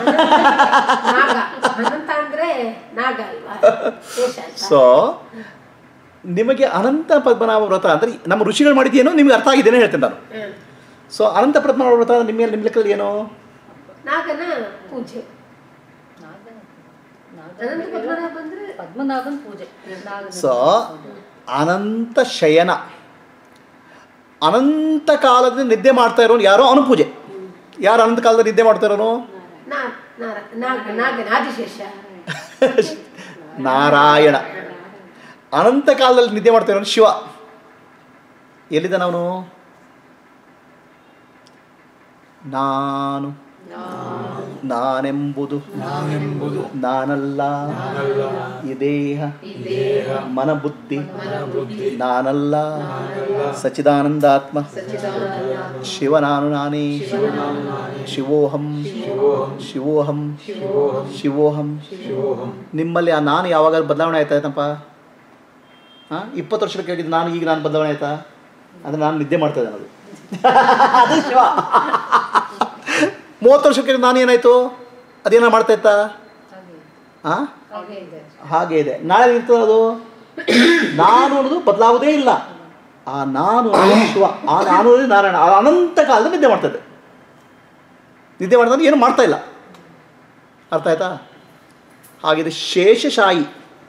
ನಾಗ ಅನಂತ ಅಂದ್ರೆ ನಾಗ ಅಲ್ವಾ ಶೇಷ ಅಲ್ವಾ? ಸೊ ನಿಮಗೆ ಅನಂತ ಪದ್ಮನಾಭ ವ್ರತ ಅಂದರೆ ನಮ್ಮ ಋಷಿಗಳು ಮಾಡಿದ್ದೇನೋ ನಿಮಗೆ ಅರ್ಥ ಆಗಿದ್ದೇನೆ ಹೇಳ್ತೇನೆ ನಾನು ಹ್ಮ್. ಸೊ ಅನಂತ ಪದ್ಮನಾಭ ವ್ರತ ನಿಮ್ಮ ನಿಮ್ಮ ಲೆಕ್ಕದಲ್ಲಿ ಏನು ನಾಗನ ಪೂಜೆ ಅನಂತ ಪದ್ಮನಾಭ ಅಂದ್ರೆ ಪದ್ಮನಾಭನ್ ಪೂಜೆ ನಾಗನ ಸೊ ಅನಂತ ಶಯನ ಅನಂತ ಕಾಲದಿಂದ ನಿದ್ದೆ ಮಾಡ್ತಾ ಇರೋನು ಯಾರೋ ಅವನು ಪೂಜೆ ಯಾರು ಅನಂತ ಕಾಲದಲ್ಲಿ ನಿದ್ದೆ ಮಾಡ್ತಾ ಇರೋನು ನಾ ನಾರ ನಾಗ ನಾಗನ ಆದಿಶೇಷ ನಾರಾಯಣ ಅನಂತ ಕಾಲದಲ್ಲಿ ನಿದ್ದೆ ಮಾಡ್ತಾ ಇರೋನು ಶಿವ ಎಲ್ಲಿದ್ದಾನೆ ಅವನು ನಾನು ನಾನೆಂಬುದು ನಾನೆಂಬುದು ನಾನಲ್ಲ ನಾನಲ್ಲ ಈ ದೇಹ ಈ ದೇಹ ಮನಬುದ್ಧಿ ಬುದ್ಧಿ ನಾನಲ್ಲ ನಾನಲ್ಲ ಸಚಿದಾನಂದಾತ್ಮ ಶಿವ ನಾನು ನಾನೇ ನಾನು ನಾನೇ ಶಿವೋಹಂ ಶಿವೋಹಂ ಶಿವೋಹಂ ಶಿವೋಹಂ ಶಿವೋಹಂ ಶಿವೋಹಂ ನಿಮ್ಮಲ್ಲಿ ಆ ನಾನು ಯಾವಾಗ ಬದಲಾವಣೆ ಆಯ್ತಾ ಆಯ್ತಪ್ಪ ಹಾಂ ಇಪ್ಪತ್ತು ವರ್ಷಕ್ಕೆ ಕೇಳಿದ್ದು ನಾನು ಈಗ ನಾನು ಬದಲಾವಣೆ ಆಯ್ತಾ ಅಂದರೆ ನಾನು ನಿದ್ದೆ ಮಾಡ್ತಾ ಇದ್ದೆ ಅದು ಅದು ಶಿವ ಮೂವತ್ತು ವರ್ಷಕ್ಕೆ ನಾನು ಏನಾಯಿತು ಅದೇನೋ ಮಾಡ್ತಾ ಇತ್ತಾ ಹಾಗೆ ಹಾಂ ಹಾಗೆ ಇದೆ ಹಾಗೆ ಇದೆ ನಾಳೆ ಇರ್ತದೆ ಅದು ನಾನು ಅನ್ನೋದು ಬದಲಾವುದೇ ಇಲ್ಲ ಆ ನಾನು ಅನ್ನೋದು ಶಿವ ಆ ನಾನು ಅನ್ನೋದು ನಾರಾಯಣ ಆ ಅನಂತ ಕಾಲದಲ್ಲಿ ನಿದ್ದೆ ಮಾಡ್ತಾ ಇದ್ದೆ ನಿದ್ದೆ ಮಾಡಿದ್ರೆ ಏನು ಮಾಡ್ತಾ ಇಲ್ಲ ಅರ್ಥ ಆಯ್ತಾ ಹಾಗಿದೆ ಶೇಷಶಾಹಿ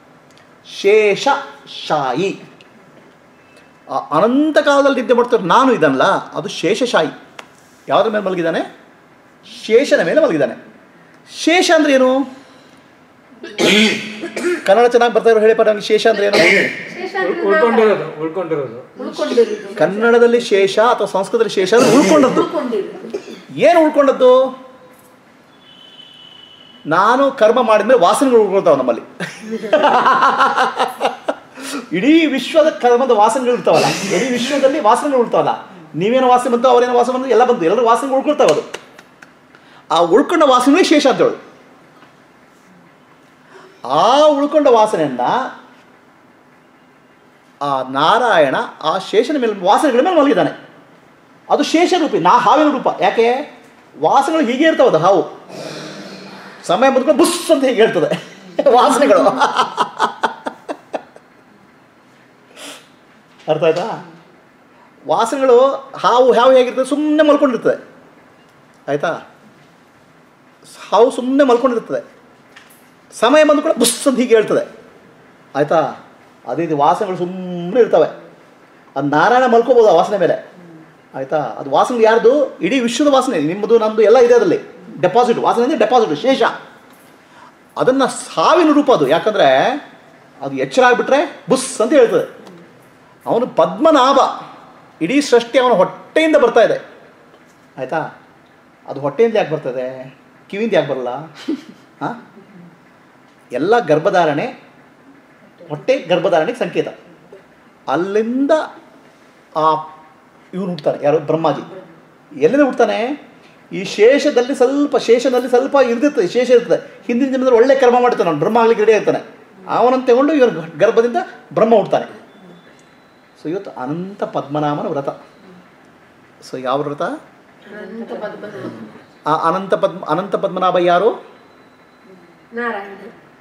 ಶೇಷಶಾಹಿ ಆ ಅನಂತ ಕಾಲದಲ್ಲಿ ನಿದ್ದೆ ಮಾಡ್ತಾರೆ ನಾನು ಇದನ್ನಲ್ಲ ಅದು ಶೇಷಶಾಹಿ ಯಾವುದ್ರ ಮೇಲೆ ಮಲಗಿದ್ದಾನೆ ಶೇಷನ ಮೇಲೆ ಮಲಗಿದ್ದಾನೆ ಶೇಷ ಅಂದ್ರೆ ಏನು ಕನ್ನಡ ಚೆನ್ನಾಗಿ ಬರ್ತಾ ಇರೋ ಹೇಳಿಪ್ಪ ನನಗೆ ಶೇಷ ಅಂದ್ರೆ ಏನು ಶೇಷ ಅಂದ್ರೆ ನಾಗ. ಉಳ್ಕೊಂಡಿರೋದು ಉಳ್ಕೊಂಡಿರೋದು ಉಳ್ಕೊಂಡಿರೋದು ಕನ್ನಡದಲ್ಲಿ ಶೇಷ ಅಥವಾ ಸಂಸ್ಕೃತದಲ್ಲಿ ಶೇಷ ಅಂದ್ರೆ ಉಳ್ಕೊಂಡದ್ದು ಉಳ್ಕೊಂಡಿರೋದು ಏನು ಉಳ್ಕೊಂಡದ್ದು ನಾನು ಕರ್ಮ ಮಾಡಿದ್ಮೇಲೆ ವಾಸನೆಗಳು ಉಳ್ಕೊಳ್ತಾವ ನಮ್ಮಲ್ಲಿ ಇಡೀ ವಿಶ್ವದ ಕರ್ಮದ ವಾಸನೆಗಳು ಇರ್ತಾವಲ್ಲ ಇಡೀ ವಿಶ್ವದಲ್ಲಿ ವಾಸನೆಗಳು ಉಳ್ತಾವಲ್ಲ ನೀವೇನೋ ವಾಸನೆ ಬಂತು ಅವರೇನೋ ವಾಸನೆ ಬಂತು ಎಲ್ಲ ಬಂತು ಎಲ್ಲರೂ ವಾಸನೆಗಳು ಉಳ್ಕೊಳ್ತಾವ ಅದು ಆ ಉಳ್ಕೊಂಡ ವಾಸನೆ ಶೇಷ ಅಂತ ಹೇಳೋದು ಆ ಉಳ್ಕೊಂಡ ವಾಸನೆಯನ್ನ ಆ ನಾರಾಯಣ ಆ ಶೇಷನ ಮೇಲೆ ವಾಸನೆಗಳ ಮೇಲೆ ಮಲಗಿದ್ದಾನೆ ಅದು ಶೇಷರೂಪಿ ನಾ ಹಾವಿನ ರೂಪ ಯಾಕೆ ವಾಸನೆಗಳು ಹೀಗೆ ಇರ್ತಾವೆ ಅದು ಹಾವು ಸಮಯ ಬಂದ್ಕೊಂಡು ಬುಸ್ ಅಂತ ಹೀಗೆ ಹೇಳ್ತದೆ ವಾಸನೆಗಳು ಅರ್ಥ ಆಯ್ತಾ ವಾಸನೆಗಳು ಹಾವು ಹಾವು ಹೇಗಿರ್ತದೆ ಸುಮ್ಮನೆ ಮಲ್ಕೊಂಡಿರ್ತದೆ ಆಯ್ತಾ ಹಾವು ಸುಮ್ಮನೆ ಮಲ್ಕೊಂಡಿರ್ತದೆ ಸಮಯ ಬಂದು ಕೂಡ ಬುಸ್ ಅಂತ ಹೀಗೆ ಹೇಳ್ತದೆ ಆಯ್ತಾ ಅದೇ ರೀತಿ ವಾಸನೆಗಳು ಸುಮ್ಮನೆ ಇರ್ತವೆ ಅದು ನಾರಾಯಣ ಮಲ್ಕೋಬೋದು ಆ ವಾಸನೆ ಮೇಲೆ ಆಯ್ತಾ ಅದು ವಾಸನೆ ಯಾರ್ದು ಇಡೀ ವಿಶ್ವದ ವಾಸನೆ ನಿಮ್ಮದು ನಮ್ಮದು ಎಲ್ಲ ಇದೆ ಅದರಲ್ಲಿ ಡೆಪಾಸಿಟ್ ವಾಸನೆ ಅಂದರೆ ಡೆಪಾಸಿಟ್ ಶೇಷ ಅದನ್ನು ಸಾವಿನ ರೂಪ ಅದು ಯಾಕಂದರೆ ಅದು ಎಚ್ಚರ ಆಗಿಬಿಟ್ರೆ ಬುಸ್ ಅಂತ ಹೇಳ್ತದೆ ಅವನು ಪದ್ಮನಾಭ ಇಡೀ ಸೃಷ್ಟಿ ಅವನ ಹೊಟ್ಟೆಯಿಂದ ಬರ್ತಾ ಇದೆ ಆಯಿತಾ ಅದು ಹೊಟ್ಟೆಯಿಂದ ಯಾಕೆ ಬರ್ತದೆ ಕಿವಿಯಿಂದ ಯಾಕೆ ಬರಲ್ಲ ಹಾಂ ಎಲ್ಲ ಗರ್ಭಧಾರಣೆ ಹೊಟ್ಟೆ ಗರ್ಭಧಾರಣೆಗೆ ಸಂಕೇತ ಅಲ್ಲಿಂದ ಆ ಇವನು ಹುಡ್ತಾನೆ ಯಾರು ಬ್ರಹ್ಮಾಜಿ ಎಲ್ಲಿಂದ ಹುಡ್ತಾನೆ ಈ ಶೇಷದಲ್ಲಿ ಸ್ವಲ್ಪ ಶೇಷದಲ್ಲಿ ಸ್ವಲ್ಪ ಇರ್ದಿರ್ತದೆ ಶೇಷ ಇರ್ತದೆ ಹಿಂದಿನ ಜನ್ಮದಲ್ಲಿ ಒಳ್ಳೆ ಕರ್ಮ ಮಾಡ್ತಾನೆ ಅವನು ಬ್ರಹ್ಮ ಆಗ್ಲಿಕ್ಕೆ ರೆಡಿ ಇರ್ತಾನೆ ಅವನನ್ನು ತಗೊಂಡು ಇವನು ಗರ್ಭದಿಂದ ಬ್ರಹ್ಮ ಹುಡ್ತಾನೆ ಸೊ ಇವತ್ತು ಅನಂತ ಪದ್ಮನಾಮನ ವ್ರತ ಸೊ ಯಾವ ವ್ರತ ಅನಂತ ಪದ್ಮನಾಭ ಆ ಅನಂತ ಪದ್ಮ ಅನಂತ ಪದ್ಮನಾಭ ಯಾರು ನಾರಾಯಣ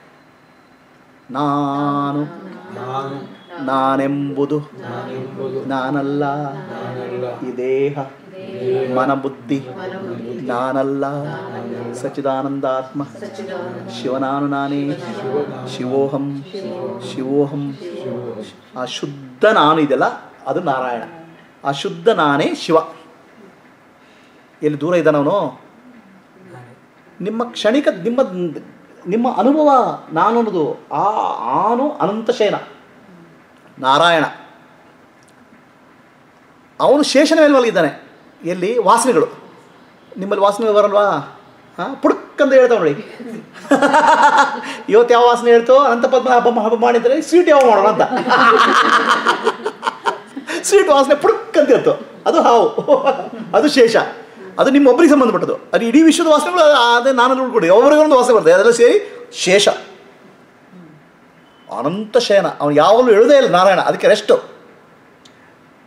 ನಾನು ನಾನು ನಾನೆಂಬುದು ನಾನೆಂಬುದು ನಾನಲ್ಲ ನಾನಲ್ಲ ಈ ದೇಹ ಮನಬುದ್ಧಿ ನಾನಲ್ಲ ಸಚಿದಾನಂದಾತ್ಮ ಶಿವನಾನು ನಾನೇ ಶಿವೋಹಂ ಶಿವೋಹಂ ಆ ಶುದ್ಧ ನಾನು ಇದೆಯಲ್ಲ ಅದು ನಾರಾಯಣ ಆ ಶುದ್ಧ ನಾನೇ ಶಿವ ಎಲ್ಲಿ ದೂರ ಇದ್ದಾನವನು ನಿಮ್ಮ ಕ್ಷಣಿಕ ನಿಮ್ಮ ನಿಮ್ಮ ಅನುಭವ ನಾನು ಅನ್ನೋದು ಆ ಆನು ಅನಂತ ಶಯನ ನಾರಾಯಣ ಅವನು ಶೇಷನ ಮೇಲೆ ಮಲಗಿದ್ದಾನೆ ಎಲ್ಲಿ ವಾಸನೆಗಳು ನಿಮ್ಮಲ್ಲಿ ವಾಸನೆ ಬರಲ್ವಾ ಹಾಂ ಪುಡ್ಕ್ ಅಂತ ಹೇಳ್ತಾವ ನೋಡಿ ಇವತ್ತು ಯಾವ ವಾಸನೆ ಹೇಳ್ತು ಅನಂತ ಪದ್ಮ ಹಬ್ಬ ಹಬ್ಬ ಮಾಡಿದ್ರೆ ಸ್ವೀಟ್ ಯಾವ ಮಾಡೋಣ ಅಂತ ಸ್ವೀಟ್ ವಾಸನೆ ಪುಡ್ಕ್ ಅಂತ ಇತ್ತು ಅದು ಹಾವು ಅದು ಶೇಷ ಅದು ನಿಮ್ಮ ಒಬ್ಬರಿಗೆ ಸಂಬಂಧಪಟ್ಟದ್ದು ಅದು ಇಡೀ ವಿಶ್ವದ ವಾಸನೆಗಳು ಅದೇ ನಾನು ಉಳ್ಕೊಡಿ ಒಬ್ಬರಿಗೊಂದು ವಾಸನೆ ಬರ್ತದೆ ಅದೆಲ್ಲ ಸೇರಿ ಶೇಷ ಅನಂತ ಶಯನ ಅವನು ಯಾವಾಗಲೂ ಹೇಳೋದೇ ಇಲ್ಲ ನಾರಾಯಣ ಅದಕ್ಕೆ ರೆಸ್ಟು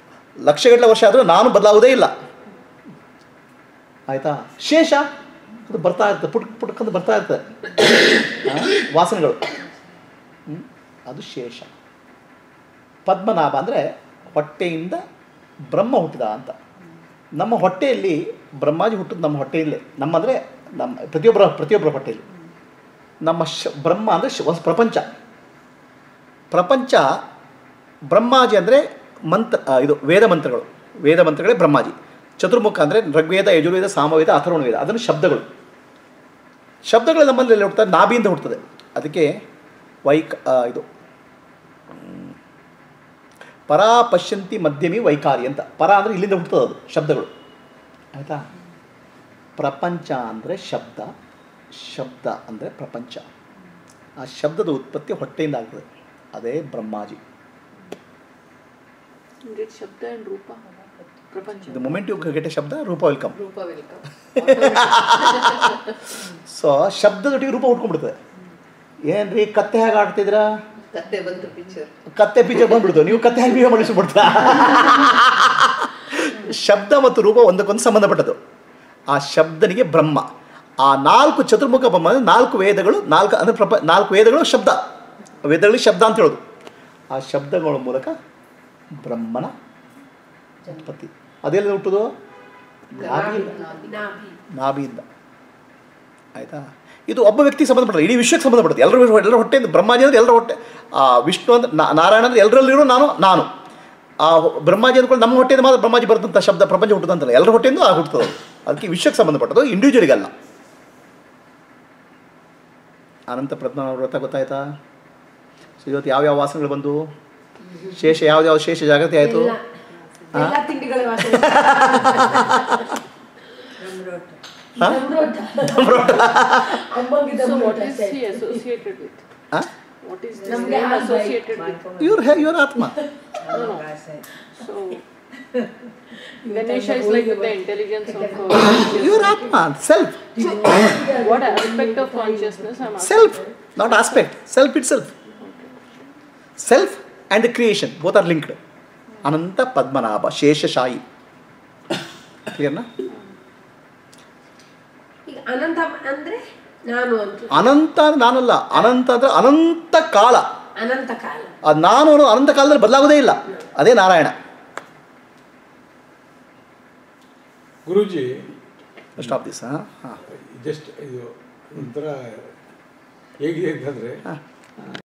ಲಕ್ಷಗಟ್ಟಲೆ ವರ್ಷ ಆದರೂ ನಾನು ಬದಲಾವುದೇ ಇಲ್ಲ ಆಯಿತಾ ಶೇಷ ಅದು ಬರ್ತಾ ಇರ್ತದೆ ಪುಟ್ ಪುಟ್ಕಂದು ಬರ್ತಾ ಇರ್ತದೆ ಆ, ವಾಸನೆಗಳು ಹ್ಮ್? ಅದು ಶೇಷ ಪದ್ಮನಾಭ ಅಂದರೆ ಹೊಟ್ಟೆಯಿಂದ ಬ್ರಹ್ಮ ಹುಟ್ಟಿದ ಅಂತ ನಮ್ಮ ಹೊಟ್ಟೆಯಲ್ಲಿ ಬ್ರಹ್ಮಾಜಿ ಹುಟ್ಟಿದ ನಮ್ಮ ಹೊಟ್ಟೆಯಲ್ಲೇ ನಮ್ಮ ಅಂದರೆ ನಮ್ಮ ಪ್ರತಿಯೊಬ್ಬರ ಪ್ರತಿಯೊಬ್ಬರ ಹೊಟ್ಟೆಯಲ್ಲಿ ನಮ್ಮ ಶ ಬ್ರಹ್ಮ ಅಂದರೆ ಶ ಹೊಸ ಪ್ರಪಂಚ ಪ್ರಪಂಚ ಬ್ರಹ್ಮಾಜಿ ಅಂದರೆ ಮಂತ್ರ ಆ, ಇದು ವೇದ ಮಂತ್ರಗಳು ವೇದ ಮಂತ್ರಗಳೇ ಬ್ರಹ್ಮಾಜಿ ಚತುರ್ಮುಖ ಅಂದರೆ ಋಗ್ವೇದ ಯಜುರ್ವೇದ ಸಾಮವೇದ ಅಥರ್ವಣ ವೇದ ಅದನ್ನು ಶಬ್ದಗಳು ಶಬ್ದಗಳು ನಮ್ಮಲ್ಲಿ ಎಲ್ಲಿ ಹುಡ್ತದೆ ನಾಭಿಯಿಂದ ಹುಡ್ತದೆ ಅದಕ್ಕೆ ವೈಕ್ ಆ, ಇದು ಹ್ಮ್, ಪರಾ ಪಶ್ಯಂತಿ ಮಧ್ಯಮಿ ವೈಕಾರಿ ಅಂತ ಪರ ಅಂದರೆ ಇಲ್ಲಿಂದ ಹುಡ್ತದೆ ಅದು ಶಬ್ದಗಳು ಆಯಿತಾ ಪ್ರಪಂಚ ಅಂದರೆ ಶಬ್ದ ಶಬ್ದ ಅಂದರೆ ಪ್ರಪಂಚ ಆ ಶಬ್ದದ ಉತ್ಪತ್ತಿ ಹೊಟ್ಟೆಯಿಂದ ಆಗ್ತದೆ ಅದೇ Brahmaji Get Shabda and Rupa. Prapancha. The moment you get a shabda rupa welcome Rupa will come. So ಶಬ್ದದೊಟ್ಟಿಗೆ ರೂಪ ಉಟ್ಕೊಂಡ್ಬಿಡ್ತದೆ ಏನ್ರಿ ಕತ್ತೆ ಹೇಗೆ ಆಡ್ತಿದ್ರಾ ಕತ್ತೆ ಬಂತು ಪಿಕ್ಚರ್ ಕತ್ತೆ ಪಿಕ್ಚರ್ ಬಂದ್ಬಿಡ್ತು ನೀವು ಕತ್ತೆ ಹೇಗೆ ಬಿಹೇವ್ ಮಾಡಿಸ್ಬಿಡ್ತಾ ಶಬ್ದ ಮತ್ತು ರೂಪ ಒಂದಕ್ಕೊಂದು ಸಂಬಂಧಪಟ್ಟದ್ದು ಆ ಶಬ್ದನಿಗೆ ಬ್ರಹ್ಮ ಆ ನಾಲ್ಕು ಚತುರ್ಮುಖ ಬ್ರಹ್ಮ ಅಂದರೆ ನಾಲ್ಕು ವೇದಗಳು ನಾಲ್ಕು ಅಂದರೆ ಪ್ರಪ ನಾಲ್ಕು ವೇದಗಳು ಶಬ್ದ ವೇದಗಳಿಗೆ ಶಬ್ದ ಅಂತ ಹೇಳೋದು ಆ ಶಬ್ದಗಳ ಮೂಲಕ ಬ್ರಹ್ಮನ ಉತ್ಪತ್ತಿ ಅದೆಲ್ಲ ಹುಟ್ಟುದು ನಾಭಿಯಿಂದ ನಾಭಿ ನಾಭಿಯಿಂದ ಆಯಿತಾ ಇದು ಒಬ್ಬ ವ್ಯಕ್ತಿಗೆ ಸಂಬಂಧಪಟ್ಟದ್ದು ಇಡೀ ವಿಶ್ವಕ್ಕೆ ಸಂಬಂಧಪಟ್ಟದ್ದು ಎಲ್ಲರೂ ಎಲ್ಲರ ಹೊಟ್ಟೆಯಿಂದ ಬ್ರಹ್ಮಾಜಿ ಅಂದರೆ ಎಲ್ಲರ ಹೊಟ್ಟೆ ಆ ವಿಷ್ಣು ಅಂದರೆ ನಾ- ನಾರಾಯಣ ಅಂದರೆ ಎಲ್ಲರಲ್ಲಿರೋ ನಾನು ನಾನು ಆ ಹೊ- ಬ್ರಹ್ಮಾಜಿ ಅಂದ್ಕೊಂಡು ನಮ್ಮ ಹೊಟ್ಟೆಯಿಂದ ಮಾತ್ರ ಬ್ರಹ್ಮಾಜಿ ಬರ್ತಂಥ ಶಬ್ದ ಪ್ರಪಂಚ ಹುಟ್ಟುದಂತಲ್ಲ ಎಲ್ಲರ ಹೊಟ್ಟೆಯಿಂದ ಆ ಹುಟ್ಟುತ್ತದೆ ಅದು. ಅದಕ್ಕೆ ವಿಶ್ವಕ್ಕೆ ಸಂಬಂಧಪಟ್ಟದ್ದು ಇಂಡಿವಿಜುವಲಿಗಲ್ಲ ಅನಂತ ಪ್ರಜ್ಞಾನ ವ್ರತ ಗೊತ್ತಾಯ್ತಾ ಸೊ ಇವತ್ತು ಯಾವ್ಯಾವ ವಾಸನೆಗಳು ಬಂದು ಶೇಷ ಯಾವ್ದು ಶೇಷ ಜಾಗೃತಿ ಆಯಿತು ಎಲ್ಲ ಎಲ್ಲ ತಿಂಡಿಗಳ ವಾಸನೆ ಹಾಂ ಅಮ್ಮಂಗೆ So dum what ರೋಟ is he associated with? ಹಾಂ What is this ನಮ್ಗೆ name ಆಗ್ associated with? ಇವ್ರ ಹೇ ಇವ್ರ ಆತ್ಮ No, no. So Ganesha is like with the intelligence of uh, ಇವ್ರ ಆತ್ಮ self what aspect of consciousness I'm asking. self not aspect self itself self and the creation both are linked Anantha Padmanabha Sheshashayi ಕ್ಲಿಯರ್ನಾ ಈಗ ಅನಂತ ಅಂದ್ರೆ ನಾನು ಅಂತ ಅನಂತ ಅಂದ್ರೆ ನಾನಲ್ಲ ಅನಂತ ಅಂದ್ರೆ ಅನಂತ ಕಾಲ ಅನಂತ ಕಾಲ ಅದು ನಾನು ಅನ್ನೋ ಅನಂತ ಕಾಲದಲ್ಲಿ ಬದಲಾಗೋದೇ ಇಲ್ಲ ಅದೇ ನಾರಾಯಣ ಗುರುಜಿ ಸ್ಟಾಪ್ ದಿಸ್ ಹಾಂ ಹಾಂ ಜಸ್ಟ್ ಇದು ಒಂಥರ ಹೇಗಿದೆ ಅಂತಂದರೆ